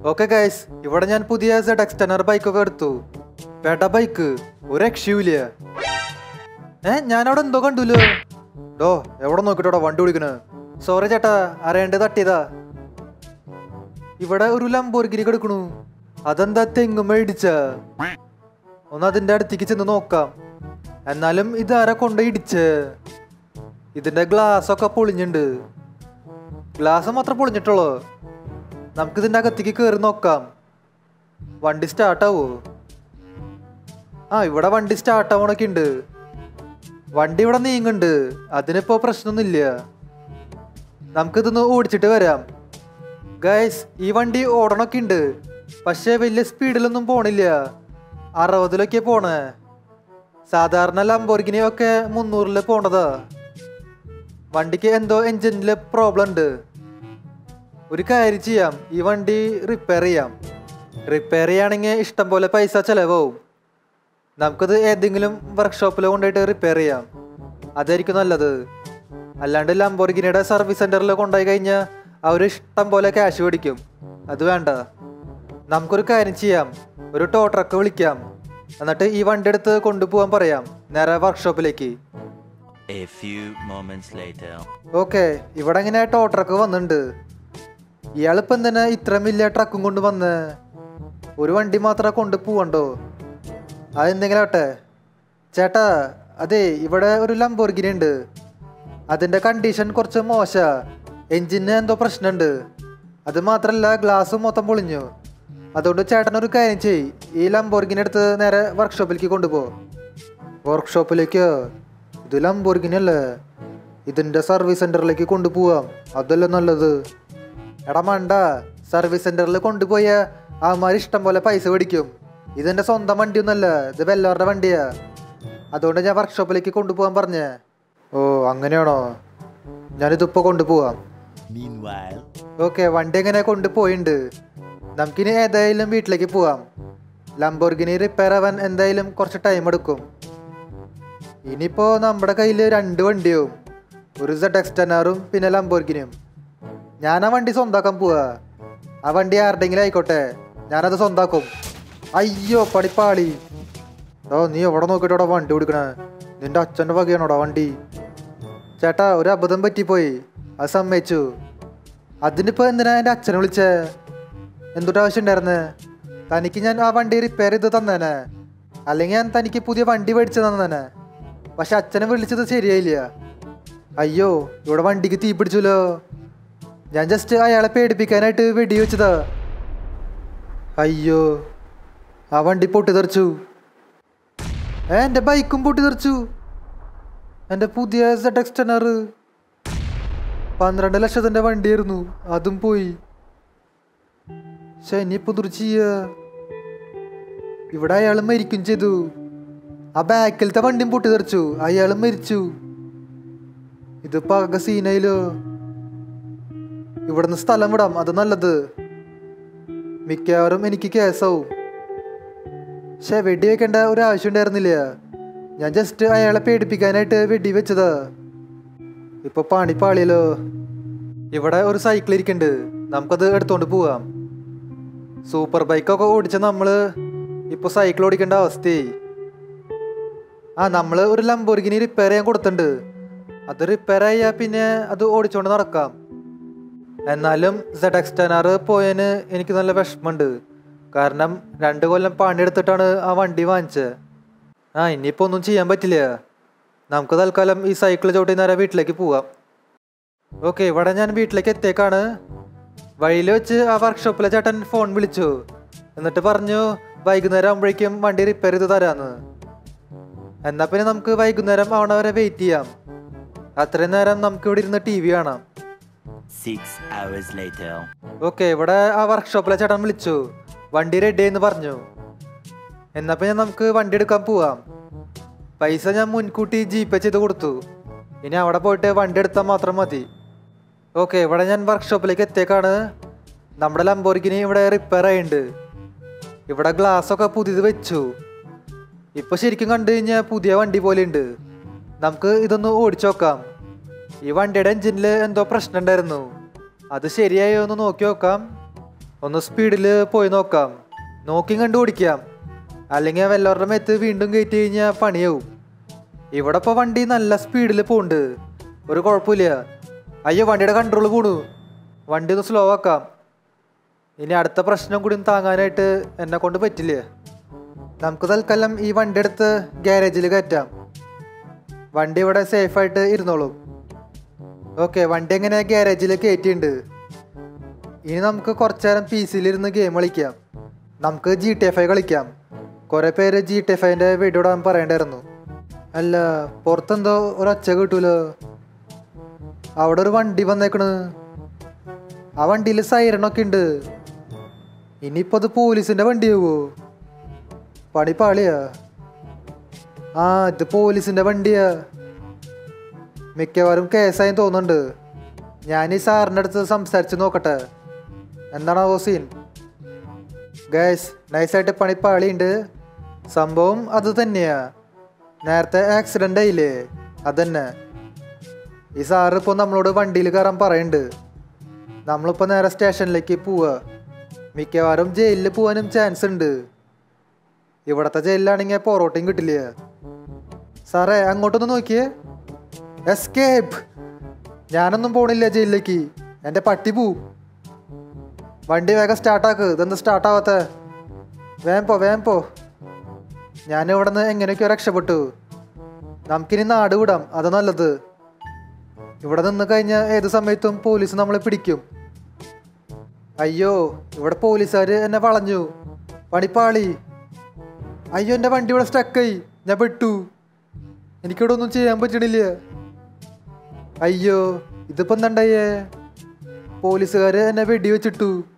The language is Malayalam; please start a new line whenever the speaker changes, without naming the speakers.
ഓക്കെ ഗൈസ് ഇവിടെ ഞാൻ പുതിയ സെഡ് എക്സ്റ്റനർ ബൈക്കൊക്കെ എടുത്തു പേട്ട ബൈക്ക് ഒരു രക്ഷയൂല ഏ ഞാൻ അവിടെ എന്തോ കണ്ടുല്ലോ ഡോ എവിടെ നോക്കിട്ടോടാ വണ്ടി ഓടിക്കണ് സോറി ചേട്ടാ അറിയേണ്ടത് തട്ടിയതാ ഇവിടെ ഒരു ലംബോർഗിരി കിടക്കണു അതെന്താ തെങ്ങുമ്മ ഇടിച്ച ഒന്ന് അതിന്റെ അടുത്തേക്ക് ചെന്ന് നോക്കാം എന്നാലും ഇതാരാ കൊണ്ട് ഇടിച്ച് ഇതിന്റെ ഗ്ലാസ് ഒക്കെ പൊളിഞ്ഞുണ്ട് ഗ്ലാസ് മാത്രം പൊളിഞ്ഞിട്ടുള്ളൂ നമുക്ക് ഇതിന്റെ അകത്തേക്ക് കയറി നോക്കാം വണ്ടി സ്റ്റാർട്ടാവോ ആ ഇവിടെ വണ്ടി സ്റ്റാർട്ട് ആവണൊക്കെ ഉണ്ട് വണ്ടി ഇവിടെ നീങ്ങുന്നുണ്ട് അതിനിപ്പോ പ്രശ്നമൊന്നുമില്ല നമുക്കിതൊന്ന് ഓടിച്ചിട്ട് വരാം ഗൈസ് ഈ വണ്ടി ഓടണൊക്കെ ഉണ്ട് പക്ഷേ വലിയ സ്പീഡിലൊന്നും പോണില്ല അറുപതിലൊക്കെ പോണേ സാധാരണ ലംബോർഗിനി ഒക്കെ മുന്നൂറിൽ പോണതാ വണ്ടിക്ക് എന്തോ എഞ്ചിനിൽ പ്രോബ്ലം ഉണ്ട് ഒരു കാര്യം ചെയ്യാം ഈ വണ്ടി റിപ്പയർ ചെയ്യാം റിപ്പയർ ചെയ്യുകയാണെങ്കിൽ ഇഷ്ടം പോലെ പൈസ ചിലവാവും നമുക്കത് ഏതെങ്കിലും വർക്ക്ഷോപ്പിൽ കൊണ്ടുപോയിട്ട് റിപ്പയർ ചെയ്യാം അതായിരിക്കും നല്ലത് അല്ലാണ്ട് ലംബോർഗിനിയുടെ സർവീസ് സെന്ററിൽ കൊണ്ടുപോയി കഴിഞ്ഞാൽ അവർ ഇഷ്ടം പോലെ ക്യാഷ് മേടിക്കും അത് വേണ്ട നമുക്കൊരു കാര്യം ചെയ്യാം ഒരു ടോ ട്രക്ക് വിളിക്കാം എന്നിട്ട് ഈ വണ്ടി എടുത്ത് കൊണ്ടുപോകാൻ പറയാം നേരെ വർക്ക്ഷോപ്പിലേക്ക്
A few moments later.
Okay ഇവിടെ ഇങ്ങനെ ടോ ട്രക്ക് വന്നിട്ടുണ്ട് ഇയാളിപ്പോ എന്തിനാ ഇത്രയും വലിയ ട്രക്കും കൊണ്ട് വന്ന് ഒരു വണ്ടി മാത്രം കൊണ്ട് പോവണ്ടോ അതെന്തെങ്കിലും ആട്ടെ ചേട്ടാ അതെ ഇവിടെ ഒരു ലംബോർഗിനി ഉണ്ട് അതിന്റെ കണ്ടീഷൻ കുറച്ച് മോശ എഞ്ചിന് എന്തോ പ്രശ്നമുണ്ട് അത് മാത്രല്ല ഗ്ലാസ് മൊത്തം പൊളിഞ്ഞു അതുകൊണ്ട് ചേട്ടൻ ഒരു കാര്യം ചെയ് ഈ ലംബോർഗിനി എടുത്ത് നേരെ വർക്ക്ഷോപ്പിലേക്ക് കൊണ്ടുപോ വർക്ക്ഷോപ്പിലേക്കോ ഇത് ലംബോർഗിനി അല്ലേ ഇതിന്റെ സർവീസ് സെന്ററിലേക്ക് കൊണ്ടുപോവാം അതല്ലേ നല്ലത് എടാ മണ്ട സർവീസ് സെന്ററിൽ കൊണ്ടുപോയ അവന്മാർ ഇഷ്ടം പോലെ പൈസ മേടിക്കും ഇതെന്റെ സ്വന്തം വണ്ടിയൊന്നല്ല ഇത് വെല്ലവരുടെ വണ്ടിയാ അതുകൊണ്ട് ഞാൻ വർക്ക്ഷോപ്പിലേക്ക് കൊണ്ടുപോകാൻ പറഞ്ഞേ ഓ അങ്ങനെയാണോ ഞാനിതിപ്പോ കൊണ്ടുപോവാം
Meanwhile,
ഓക്കെ വണ്ടി എങ്ങനെ കൊണ്ടുപോയിണ്ട് നമുക്കിനി ഏതായാലും വീട്ടിലേക്ക് പോവാം ലംബോർഗിനി റിപ്പയർ ആവാൻ എന്തായാലും കുറച്ച് ടൈം എടുക്കും ഇനിയിപ്പോ നമ്മുടെ കയ്യിൽ രണ്ട് വണ്ടിയും ഒരു സെഡ് എക്സ്റ്റനാറും പിന്നെ ലംബോർഗിനിയും ഞാൻ ആ വണ്ടി സ്വന്താക്കാൻ പോവാ ആ വണ്ടി ആരുടെങ്കിലും ആയിക്കോട്ടെ ഞാനത് സ്വന്താക്കും അയ്യോ പടിപ്പാളി ഓ നീ എവിടെ നോക്കിയിട്ടോടാ വണ്ടി ഓടിക്കണേ നിന്റെ അച്ഛൻ്റെ വകയാണോടാ വണ്ടി ചേട്ടാ ഒരു അബദ്ധം പറ്റിപ്പോയി അത് സമ്മതിച്ചു അതിനിപ്പോ എന്തിനാ എൻ്റെ അച്ഛനെ വിളിച്ചേ എന്തുട്ട് ആവശ്യം ഉണ്ടായിരുന്നേ തനിക്ക് ഞാൻ ആ വണ്ടി റിപ്പയർ ചെയ്ത് തന്നേനെ അല്ലെങ്കിൽ ഞാൻ തനിക്ക് പുതിയ വണ്ടി മേടിച്ചു തന്നേനെ പക്ഷെ അച്ഛനെ വിളിച്ചത് ശരിയായില്ല അയ്യോ ഇവിടെ വണ്ടിക്ക് തീ പിടിച്ചല്ലോ ഞാൻ ജസ്റ്റ് അയാളെ പേടിപ്പിക്കാനായിട്ട് വെടി വെച്ചതാ അയ്യോ ആ വണ്ടി പൊട്ടിത്തെറിച്ചു ഏ എൻ്റെ ബൈക്കും പൊട്ടിത്തെറിച്ചു എൻ്റെ പുതിയ സെഡ് എക്സ്റ്റനർ പന്ത്രണ്ട് ലക്ഷത്തിൻ്റെ വണ്ടിയായിരുന്നു അതും പോയി പക്ഷെ ഇനിയിപ്പോ എന്തൊരു ചെയ്യാ ഇവിടെ അയാൾ മരിക്കും ചെയ്തു ആ ബാക്കിലത്തെ വണ്ടിയും പൊട്ടിത്തെറിച്ചു അയാൾ മരിച്ചു ഇതിപ്പോ ആകെ സീനയിലോ ഇവിടുന്ന് സ്ഥലം വിടാം അത് നല്ലത് മിക്കവാറും എനിക്ക് കേസാവും പക്ഷെ വെടി വെക്കേണ്ട ഒരു ആവശ്യം ഉണ്ടായിരുന്നില്ല ഞാൻ ജസ്റ്റ് അയാളെ പേടിപ്പിക്കാനായിട്ട് വെടി വെച്ചതാ ഇപ്പൊ പണി പാളിയല്ലോ ഇവിടെ ഒരു സൈക്കിൾ ഇരിക്കുന്നുണ്ട് നമുക്കത് എടുത്തോണ്ട് പോവാം സൂപ്പർ ബൈക്കൊക്കെ ഓടിച്ച നമ്മള് ഇപ്പൊ സൈക്കിൾ ഓടിക്കേണ്ട അവസ്ഥയായി ആ നമ്മള് ഒരു ലംബോർഗിനി റിപ്പയർ ചെയ്യാൻ കൊടുത്തിട്ടുണ്ട് അത് റിപ്പയർ ആയാൽ പിന്നെ അത് ഓടിച്ചോണ്ട് നടക്കാം എന്നാലും സെഡ് എക്സ്റ്റനാർ പോയതിന് എനിക്ക് നല്ല വിഷമമുണ്ട് കാരണം രണ്ട് കൊല്ലം പണിയെടുത്തിട്ടാണ് ആ വണ്ടി വാങ്ങിച്ചത് ആ ഇനിയിപ്പോൾ ഒന്നും ചെയ്യാൻ പറ്റില്ല നമുക്ക് തൽക്കാലം ഈ സൈക്കിൾ ചവിട്ടി നേരെ വീട്ടിലേക്ക് പോവാം ഓക്കെ ഇവിടെ ഞാൻ വീട്ടിലേക്ക് എത്തിയേക്കാണ് വഴിയിൽ വെച്ച് ആ വർക്ക്ഷോപ്പിലെ ചേട്ടൻ ഫോൺ വിളിച്ചു എന്നിട്ട് പറഞ്ഞു വൈകുന്നേരം ആകുമ്പോഴേക്കും വണ്ടി റിപ്പയർ ചെയ്ത് തരാന്ന് എന്നാ പിന്നെ നമുക്ക് വൈകുന്നേരം ആവണ വരെ വെയിറ്റ് ചെയ്യാം അത്രയും നേരം നമുക്ക് ഇവിടെ ഇരുന്ന് ടി വി കാണാം
Six hours later.
ഓക്കെ ഇവിടെ ആ വർക്ക്ഷോപ്പിലെ ചേട്ടൻ വിളിച്ചു വണ്ടി റെഡി എന്ന് പറഞ്ഞു എന്നാ പിന്നെ നമുക്ക് വണ്ടി എടുക്കാൻ പോവാം പൈസ ഞാൻ മുൻകൂട്ടി ജി പേ ചെയ്ത് കൊടുത്തു ഇനി അവിടെ പോയിട്ട് വണ്ടി എടുത്താൽ മാത്രം മതി ഓക്കെ ഇവിടെ ഞാൻ വർക്ക്ഷോപ്പിലേക്ക് എത്തിയേക്കാണ് നമ്മുടെ ലംബോർഗിനി ഇവിടെ റിപ്പയർ ആയിട്ടുണ്ട് ഇവിടെ ഗ്ലാസ് ഒക്കെ പുതിയത് വെച്ചു ഇപ്പൊ ശരിക്കും കണ്ടു കഴിഞ്ഞാൽ പുതിയ വണ്ടി പോലെ ഉണ്ട് നമുക്ക് ഇതൊന്ന് ഓടിച്ചു നോക്കാം ഈ വണ്ടിയുടെ എഞ്ചിനിൽ എന്തോ പ്രശ്നം ഉണ്ടായിരുന്നു അത് ശരിയായോ എന്ന് നോക്കി നോക്കാം ഒന്ന് സ്പീഡിൽ പോയി നോക്കാം നോക്കി കണ്ടു ഓടിക്കാം അല്ലെങ്കിൽ വല്ലവരുടെ മേത്ത് വീണ്ടും കയറ്റി കഴിഞ്ഞാൽ പണിയാവും ഇവിടെ ഇപ്പോൾ വണ്ടി നല്ല സ്പീഡിൽ പോകുന്നുണ്ട് ഒരു കുഴപ്പമില്ല അയ്യോ വണ്ടിയുടെ കൺട്രോൾ പോണു വണ്ടി ഒന്ന് സ്ലോ ആക്കാം ഇനി അടുത്ത പ്രശ്നം കൂടി ഒന്ന് താങ്ങാനായിട്ട് എന്നെ കൊണ്ട് പറ്റില്ല നമുക്ക് തൽക്കാലം ഈ വണ്ടി എടുത്ത് ഗ്യാരേജിൽ കയറ്റാം വണ്ടി ഇവിടെ സേഫായിട്ട് ഇരുന്നോളും ഓക്കെ വണ്ടി എങ്ങനെ ഗ്യാരേജിൽ കയറ്റിയിട്ടുണ്ട് ഇനി നമുക്ക് കുറച്ചു നേരം പി സിയിലിരുന്ന് ഗെയിം കളിക്കാം നമുക്ക് ജി ടി എഫ് ഐ കളിക്കാം കുറേ പേര് ജി ടി എഫ് ഐൻ്റെ വീഡിയോ ഇടാൻ പറയണ്ടായിരുന്നു അല്ല പുറത്തെന്തോ ഒരൊച്ച കിട്ടൂലോ അവിടെ ഒരു വണ്ടി വന്നേക്കണ് ആ വണ്ടിയിൽ സൈറണൊക്കെ ഉണ്ട് ഇനിയിപ്പോൾ അത് പോലീസിൻ്റെ വണ്ടിയാവോ പണി പാളിയാ ആ ഇത് പോലീസിൻ്റെ വണ്ടിയാ മിക്കവാറും കേസായി തോന്നുന്നുണ്ട് ഞാൻ ഈ സാറിൻ്റെ അടുത്ത് സംസാരിച്ച് നോക്കട്ടെ എന്താണാവോ സീൻ ഗൈസ് നൈസായിട്ട് പണി പാളിയുണ്ട് സംഭവം അത് തന്നെയാ നേരത്തെ ആക്സിഡൻ്റ് ആയില്ലേ അതന്നെ ഈ സാറ് ഇപ്പോൾ നമ്മളോട് വണ്ടിയിൽ കയറാൻ പറയുന്നുണ്ട് നമ്മളിപ്പോൾ നേരെ സ്റ്റേഷനിലേക്ക് പോവുക മിക്കവാറും ജയിലിൽ പോകാനും ചാൻസ് ഉണ്ട് ഇവിടത്തെ ജയിലിലാണെങ്കിൽ പൊറോട്ടയും കിട്ടില്ല സാറേ അങ്ങോട്ടൊന്ന് നോക്കിയേ എസ്കേപ്പ് ഞാനൊന്നും പോണില്ല ജയിലിലേക്ക് എൻ്റെ പട്ടി പോവും വണ്ടി വേഗം സ്റ്റാർട്ടാക്ക് ഇതെന്ത് സ്റ്റാർട്ടാവാത്ത വേം പോ വേം പോ ഞാൻ ഇവിടെ നിന്ന് എങ്ങനെയൊക്കെയോ രക്ഷപ്പെട്ടു നമുക്കിനി നാട് വിടാം അത് നല്ലത് ഇവിടെ നിന്ന് കഴിഞ്ഞാൽ ഏത് സമയത്തും പോലീസ് നമ്മളെ പിടിക്കും അയ്യോ ഇവിടെ പോലീസുകാർ എന്നെ വളഞ്ഞു പണിപ്പാളി അയ്യോ എൻ്റെ വണ്ടി ഇവിടെ സ്റ്റക്കായി ഞാൻ പെട്ടു എനിക്കിവിടെ ഒന്നും ചെയ്യാൻ പറ്റണില്ല അയ്യോ ഇതിപ്പോ എന്താണ്ടായേ പോലീസുകാര് എന്നെ വെടി വെച്ചിട്ടു